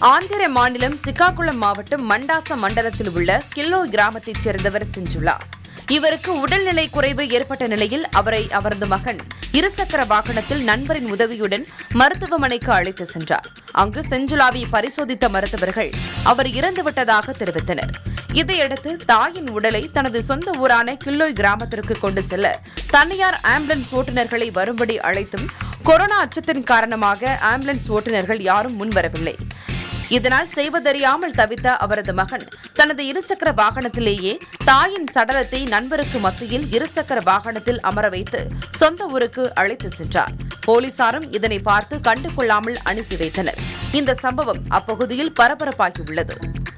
ஆந்திர மாநிலம் சிக்காகுளம் மாவட்டம் மண்டாச மண்டலத்தில் உள்ள கில்லோ கிராமத்தைச் சேர்ந்தவர் செஞ்சுலா இவருக்கு உடல்நிலை குறைவு ஏற்பட்ட நிலையில் அவரை அவரது மகன் இருசக்கர வாகனத்தில் நண்பரின் உதவியுடன் மருத்துவமனைக்கு அழைத்து சென்றார் அங்கு செஞ்சுலாவை பரிசோதித்த மருத்துவர்கள் அவர் இறந்துவிட்டதாக தெரிவித்தனர் இதையடுத்து தாயின் உடலை தனது சொந்த ஊரான கில்லோய் கிராமத்திற்கு கொண்டு செல்ல தனியார் ஆம்புலன்ஸ் ஓட்டுநர்களை வரும்படி அழைத்தும் கொரோனா அச்சத்தின் காரணமாக ஆம்புலன்ஸ் ஓட்டுநர்கள் யாரும் முன்வரவில்லை இதனால் செய்வதறியாமல் தவித்த அவரது மகன் தனது இருசக்கர வாகனத்திலேயே தாயின் சடலத்தை நண்பருக்கு மத்தியில் இருசக்கர வாகனத்தில் அமர வைத்து சொந்த ஊருக்கு அழைத்து சென்றார் போலீசாரும் இதனை பார்த்து கண்டுகொள்ளாமல் அனுப்பி வைத்தனர் இந்த சம்பவம் அப்பகுதியில் பரபரப்பாகியுள்ளது